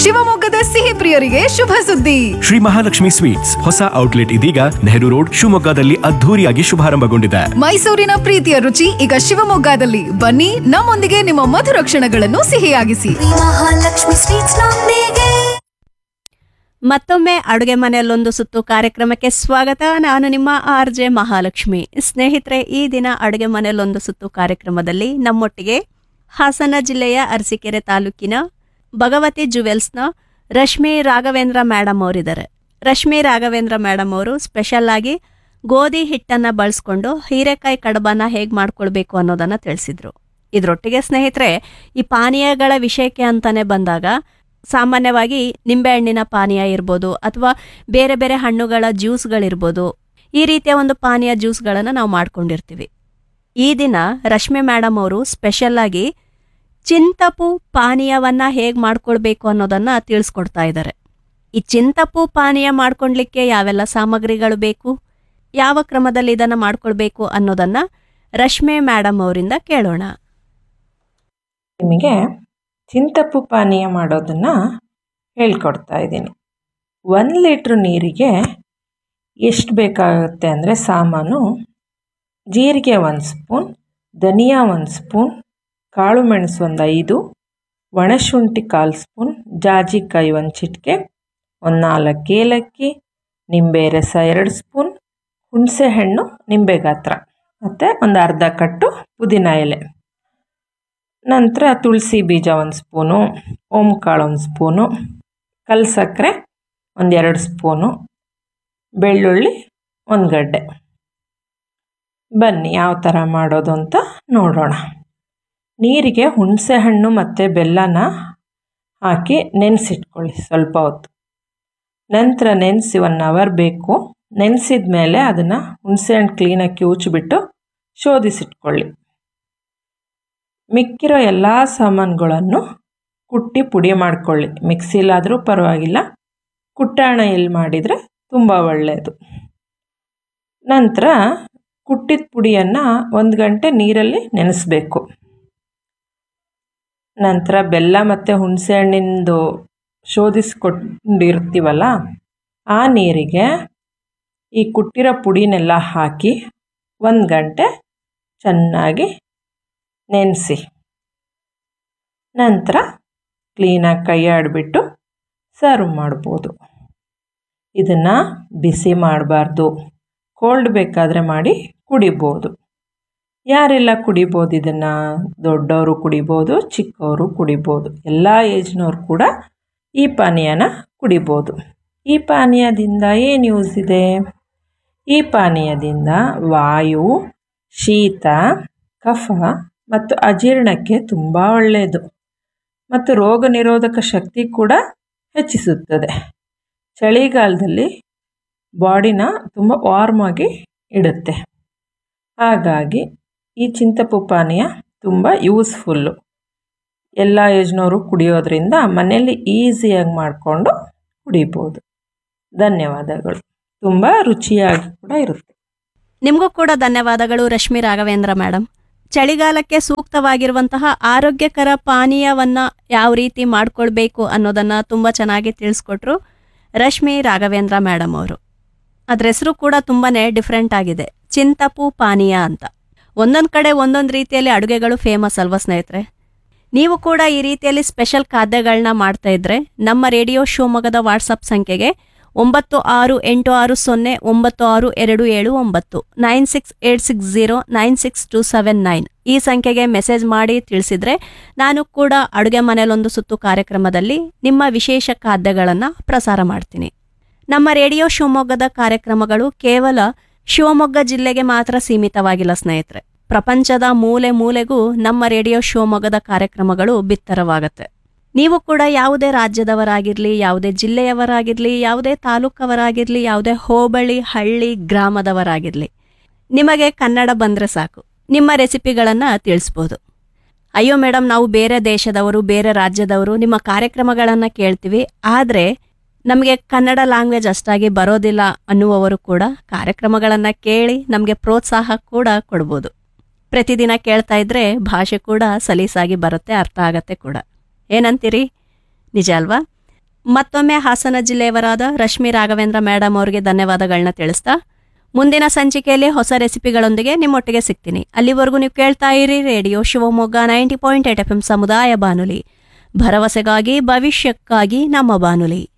ಶಿವಮೊಗ್ಗದ ಸಿಹಿ ಪ್ರಿಯರಿಗೆ ಶುಭ ಸುದ್ದಿ ಶ್ರೀ ಮಹಾಲಕ್ಷ್ಮಿ ಸ್ವೀಟ್ಸ್ ಹೊಸ ಔಟ್ಲೆಟ್ ಇದೀಗ ನೆಹರು ರೋಡ್ ಶಿವಮೊಗ್ಗದಲ್ಲಿ ಅದ್ಧೂರಿಯಾಗಿ ಶುಭಾರಂಭಗೊಂಡಿದೆ ಮೈಸೂರಿನ ಪ್ರೀತಿಯ ರುಚಿ ಈಗ ಶಿವಮೊಗ್ಗದಲ್ಲಿ ಬನ್ನಿ ನಮ್ಮೊಂದಿಗೆ ನಿಮ್ಮ ಮಧುರ ಕ್ಷಣಗಳನ್ನು ಸಿಹಿಯಾಗಿಸಿ ಮಹಾಲಕ್ಷ್ಮಿ ಸ್ವೀಟ್ಸ್ ನೊಂದಿಗೆ ಮತ್ತೊಮ್ಮೆ ಅಡುಗೆ ಮನೆಯಲ್ಲೊಂದು ಸುತ್ತು ಕಾರ್ಯಕ್ರಮಕ್ಕೆ ಸ್ವಾಗತ ನಾನು ನಿಮ್ಮ ಆರ್ ಜೆ ಮಹಾಲಕ್ಷ್ಮಿ ಸ್ನೇಹಿತರೆ ಈ ದಿನ ಅಡುಗೆ ಮನೆಯಲ್ಲೊಂದು ಸುತ್ತು ಕಾರ್ಯಕ್ರಮದಲ್ಲಿ ನಮ್ಮೊಟ್ಟಿಗೆ ಹಾಸನ ಜಿಲ್ಲೆಯ ಅರಸೀಕೆರೆ ತಾಲೂಕಿನ ಭಗವತಿ ಜುವೆಲ್ಸ್ನ ರಶ್ಮಿ ರಾಘವೇಂದ್ರ ಮೇಡಮ್ ಅವರಿದ್ದಾರೆ ರಶ್ಮಿ ರಾಘವೇಂದ್ರ ಮೇಡಮ್ ಅವರು ಸ್ಪೆಷಲ್ ಆಗಿ ಗೋಧಿ ಹಿಟ್ಟನ್ನು ಬಳಸ್ಕೊಂಡು ಹೀರೆಕಾಯಿ ಕಡಬನ ಹೇಗೆ ಮಾಡ್ಕೊಳ್ಬೇಕು ಅನ್ನೋದನ್ನು ತಿಳಿಸಿದ್ರು ಇದರೊಟ್ಟಿಗೆ ಸ್ನೇಹಿತರೆ ಈ ಪಾನೀಯಗಳ ವಿಷಯಕ್ಕೆ ಅಂತಾನೆ ಬಂದಾಗ ಸಾಮಾನ್ಯವಾಗಿ ನಿಂಬೆಹಣ್ಣಿನ ಪಾನೀಯ ಇರ್ಬೋದು ಅಥವಾ ಬೇರೆ ಬೇರೆ ಹಣ್ಣುಗಳ ಜ್ಯೂಸ್ಗಳಿರ್ಬೋದು ಈ ರೀತಿಯ ಒಂದು ಪಾನೀಯ ಜ್ಯೂಸ್ಗಳನ್ನು ನಾವು ಮಾಡ್ಕೊಂಡಿರ್ತೀವಿ ಈ ದಿನ ರಶ್ಮಿ ಮೇಡಮ್ ಅವರು ಸ್ಪೆಷಲ್ ಆಗಿ ಚಿಂತಪು ಪಾನೀಯವನ್ನ ಹೇಗೆ ಮಾಡ್ಕೊಳ್ಬೇಕು ಅನ್ನೋದನ್ನ ತಿಳಿಸ್ಕೊಡ್ತಾ ಇದ್ದಾರೆ ಈ ಚಿಂತಪು ಪಾನೀಯ ಮಾಡ್ಕೊಳ್ಲಿಕ್ಕೆ ಯಾವೆಲ್ಲ ಸಾಮಗ್ರಿಗಳು ಬೇಕು ಯಾವ ಕ್ರಮದಲ್ಲಿ ಇದನ್ನು ಮಾಡ್ಕೊಳ್ಬೇಕು ಅನ್ನೋದನ್ನ ರಶ್ಮಿ ಮೇಡಮ್ ಅವರಿಂದ ಕೇಳೋಣ ನಿಮಗೆ ಚಿಂತಪ್ಪು ಪಾನೀಯ ಮಾಡೋದನ್ನು ಹೇಳ್ಕೊಡ್ತಾ ಇದ್ದೀನಿ ಒಂದು ಲೀಟ್ರ್ ನೀರಿಗೆ ಎಷ್ಟು ಬೇಕಾಗುತ್ತೆ ಅಂದರೆ ಸಾಮಾನು ಜೀರಿಗೆ ಒಂದು ಸ್ಪೂನ್ ಧನಿಯಾ ಒಂದು ಸ್ಪೂನ್ ಕಾಳು ಮೆಣಸು ಒಂದು ಐದು ಒಣಶುಂಠಿ ಕಾಲು ಸ್ಪೂನ್ ಜಾಜಿಕಾಯಿ ಒಂದು ಚಿಟಿಕೆ ಒಂದು ನಾಲ್ಕು ಏಲಕ್ಕಿ ನಿಂಬೆ ರಸ ಎರಡು ಸ್ಪೂನ್ ಹುಣಸೆ ಹಣ್ಣು ನಿಂಬೆ ಗಾತ್ರ ಮತ್ತು ಒಂದು ಅರ್ಧ ಕಟ್ಟು ಪುದೀನ ಎಲೆ ನಂತರ ತುಳಸಿ ಬೀಜ ಒಂದು ಸ್ಪೂನು ಓಂಕಾಳು ಒಂದು ಸ್ಪೂನು ಕಲ್ ಸಕ್ಕರೆ ಒಂದೆರಡು ಸ್ಪೂನು ಬೆಳ್ಳುಳ್ಳಿ ಒಂದು ಗಡ್ಡೆ ಬನ್ನಿ ಯಾವ ಥರ ಮಾಡೋದು ಅಂತ ನೋಡೋಣ ನೀರಿಗೆ ಹುಣಸೆ ಹಣ್ಣು ಮತ್ತು ಬೆಲ್ಲನ ಹಾಕಿ ನೆನೆಸಿಟ್ಕೊಳ್ಳಿ ಸ್ವಲ್ಪ ಹೊತ್ತು ನಂತರ ನೆನೆಸಿ ಒನ್ ಅವರ್ ಬೇಕು ನೆನೆಸಿದ ಮೇಲೆ ಅದನ್ನು ಹುಣಸೆ ಹಣ್ಣು ಕ್ಲೀನಾಗಿ ಕಿವುಚ್ಬಿಟ್ಟು ಶೋಧಿಸಿಟ್ಕೊಳ್ಳಿ ಮಿಕ್ಕಿರೋ ಎಲ್ಲ ಸಾಮಾನುಗಳನ್ನು ಕುಟ್ಟಿ ಪುಡಿ ಮಾಡ್ಕೊಳ್ಳಿ ಮಿಕ್ಸಿಲಾದರೂ ಪರವಾಗಿಲ್ಲ ಕುಟ್ಟಾಣ ಎಲ್ಲಿ ಮಾಡಿದರೆ ತುಂಬ ಒಳ್ಳೆಯದು ನಂತರ ಕುಟ್ಟಿದ ಪುಡಿಯನ್ನು ಒಂದು ಗಂಟೆ ನೀರಲ್ಲಿ ನೆನೆಸ್ಬೇಕು ನಂತರ ಬೆಲ್ಲ ಮತ್ತು ಹುಣಸೆ ಹಣ್ಣಿಂದು ಶೋಧಿಸ್ಕೊಂಡಿರ್ತೀವಲ್ಲ ಆ ನೀರಿಗೆ ಈ ಕುಟ್ಟಿರೋ ಪುಡಿನೆಲ್ಲ ಹಾಕಿ ಒಂದು ಗಂಟೆ ಚೆನ್ನಾಗಿ ನೆನೆಸಿ ನಂತರ ಕ್ಲೀನಾಗಿ ಕೈ ಆಡಿಬಿಟ್ಟು ಸರ್ವ್ ಮಾಡ್ಬೋದು ಇದನ್ನು ಬಿಸಿ ಮಾಡಬಾರ್ದು ಕೋಲ್ಡ್ ಬೇಕಾದರೆ ಮಾಡಿ ಕುಡಿಬೋದು ಯಾರೆಲ್ಲ ಕುಡಿಬೋದು ಇದನ್ನು ದೊಡ್ಡವರು ಕುಡಿಬೋದು ಚಿಕ್ಕವರು ಕುಡಿಬೋದು ಎಲ್ಲ ಏಜ್ನವ್ರು ಕೂಡ ಈ ಪಾನೀಯನ ಕುಡಿಬೋದು ಈ ಪಾನೀಯದಿಂದ ಏನು ಯೂಸ್ ಇದೆ ಈ ಪಾನೀಯದಿಂದ ವಾಯು ಶೀತ ಕಫ ಮತ್ತು ಅಜೀರ್ಣಕ್ಕೆ ತುಂಬ ಒಳ್ಳೆಯದು ಮತ್ತು ರೋಗ ನಿರೋಧಕ ಶಕ್ತಿ ಕೂಡ ಹೆಚ್ಚಿಸುತ್ತದೆ ಚಳಿಗಾಲದಲ್ಲಿ ಬಾಡಿನ ತುಂಬ ವಾರ್ಮ್ ಆಗಿ ಇಡುತ್ತೆ ಹಾಗಾಗಿ ಈ ಚಿಂತಪು ಪಾನೀಯ ತುಂಬ ಯೂಸ್ಫುಲ್ಲು ಎಲ್ಲ ಏಜ್ನವರು ಕುಡಿಯೋದ್ರಿಂದ ಮನೆಯಲ್ಲಿ ಈಸಿಯಾಗಿ ಮಾಡಿಕೊಂಡು ಕುಡಿಬೋದು ಧನ್ಯವಾದಗಳು ತುಂಬ ರುಚಿಯಾಗಿ ಕೂಡ ಇರುತ್ತೆ ನಿಮಗೂ ಕೂಡ ಧನ್ಯವಾದಗಳು ರಶ್ಮಿ ರಾಘವೇಂದ್ರ ಮೇಡಮ್ ಚಳಿಗಾಲಕ್ಕೆ ಸೂಕ್ತವಾಗಿರುವಂತಹ ಆರೋಗ್ಯಕರ ಪಾನೀಯವನ್ನ ಯಾವ ರೀತಿ ಮಾಡ್ಕೊಳ್ಬೇಕು ಅನ್ನೋದನ್ನ ತುಂಬ ಚೆನ್ನಾಗಿ ತಿಳಿಸ್ಕೊಟ್ರು ರಶ್ಮಿ ರಾಘವೇಂದ್ರ ಮೇಡಮ್ ಅವರು ಅದ್ರ ಹೆಸರು ಕೂಡ ತುಂಬಾನೇ ಡಿಫ್ರೆಂಟ್ ಆಗಿದೆ ಚಿಂತಪು ಪಾನೀಯ ಅಂತ ಒಂದೊಂದು ಕಡೆ ಒಂದೊಂದು ರೀತಿಯಲ್ಲಿ ಅಡುಗೆಗಳು ಫೇಮಸ್ ಅಲ್ವಾ ಸ್ನೇಹಿತರೆ ನೀವು ಕೂಡ ಈ ರೀತಿಯಲ್ಲಿ ಸ್ಪೆಷಲ್ ಖಾದ್ಯಗಳನ್ನ ಮಾಡ್ತಾ ಇದ್ರೆ ನಮ್ಮ ರೇಡಿಯೋ ಶಿವಮೊಗ್ಗದ ವಾಟ್ಸಪ್ ಸಂಖ್ಯೆಗೆ ಒಂಬತ್ತು ಆರು ಎಂಟು ಆರು ಸೊನ್ನೆ ಒಂಬತ್ತು ಆರು ಎರಡು ಏಳು ಒಂಬತ್ತು nine six eight six zero nine six two seven nine ಈ ಸಂಖ್ಯೆಗೆ ಮೆಸೇಜ್ ಮಾಡಿ ತಿಳಿಸಿದ್ರೆ ನಾನು ಕೂಡ ಅಡುಗೆ ಮನೆಯಲ್ಲೊಂದು ಸುತ್ತು ಕಾರ್ಯಕ್ರಮದಲ್ಲಿ ನಿಮ್ಮ ವಿಶೇಷ ಖಾದ್ಯಗಳನ್ನು ಪ್ರಸಾರ ಮಾಡ್ತೀನಿ ನಮ್ಮ ರೇಡಿಯೋ ಶಿವಮೊಗ್ಗದ ಕಾರ್ಯಕ್ರಮಗಳು ಕೇವಲ ಶಿವಮೊಗ್ಗ ಜಿಲ್ಲೆಗೆ ಮಾತ್ರ ಸೀಮಿತವಾಗಿಲ್ಲ ಸ್ನೇಹಿತರೆ ಪ್ರಪಂಚದ ಮೂಲೆ ಮೂಲೆಗೂ ನಮ್ಮ ರೇಡಿಯೋ ಶಿವಮೊಗ್ಗದ ಕಾರ್ಯಕ್ರಮಗಳು ಬಿತ್ತರವಾಗತ್ತೆ ನೀವು ಕೂಡ ಯಾವುದೇ ರಾಜ್ಯದವರಾಗಿರ್ಲಿ ಯಾವುದೇ ಜಿಲ್ಲೆಯವರಾಗಿರ್ಲಿ ಯಾವುದೇ ತಾಲೂಕವರಾಗಿರ್ಲಿ ಯಾವುದೇ ಹೋಬಳಿ ಹಳ್ಳಿ ಗ್ರಾಮದವರಾಗಿರ್ಲಿ ನಿಮಗೆ ಕನ್ನಡ ಬಂದ್ರೆ ಸಾಕು ನಿಮ್ಮ ರೆಸಿಪಿಗಳನ್ನು ತಿಳಿಸ್ಬೋದು ಅಯ್ಯೋ ಮೇಡಮ್ ನಾವು ಬೇರೆ ದೇಶದವರು ಬೇರೆ ರಾಜ್ಯದವರು ನಿಮ್ಮ ಕಾರ್ಯಕ್ರಮಗಳನ್ನು ಕೇಳ್ತೀವಿ ಆದರೆ ನಮಗೆ ಕನ್ನಡ ಲ್ಯಾಂಗ್ವೇಜ್ ಅಷ್ಟಾಗಿ ಬರೋದಿಲ್ಲ ಅನ್ನುವವರು ಕೂಡ ಕಾರ್ಯಕ್ರಮಗಳನ್ನು ಕೇಳಿ ನಮಗೆ ಪ್ರೋತ್ಸಾಹ ಕೂಡ ಕೊಡ್ಬೋದು ಪ್ರತಿದಿನ ಕೇಳ್ತಾ ಇದ್ರೆ ಭಾಷೆ ಕೂಡ ಸಲೀಸಾಗಿ ಬರುತ್ತೆ ಅರ್ಥ ಆಗತ್ತೆ ಕೂಡ ಏನಂತೀರಿ ನಿಜ ಅಲ್ವಾ ಮತ್ತೊಮ್ಮೆ ಹಾಸನ ಜಿಲ್ಲೆಯವರಾದ ರಶ್ಮಿ ರಾಘವೇಂದ್ರ ಮೇಡಮ್ ಅವರಿಗೆ ಧನ್ಯವಾದಗಳನ್ನ ತಿಳಿಸ್ತಾ ಮುಂದಿನ ಸಂಚಿಕೆಯಲ್ಲಿ ಹೊಸ ರೆಸಿಪಿಗಳೊಂದಿಗೆ ನಿಮ್ಮೊಟ್ಟಿಗೆ ಸಿಗ್ತೀನಿ ಅಲ್ಲಿವರೆಗೂ ನೀವು ಕೇಳ್ತಾ ಇರಿ radio Shivamogga ninety point eight F M ಸಮುದಾಯ ಬಾನುಲಿ ಭರವಸೆಗಾಗಿ ಭವಿಷ್ಯಕ್ಕಾಗಿ ನಮ್ಮ ಬಾನುಲಿ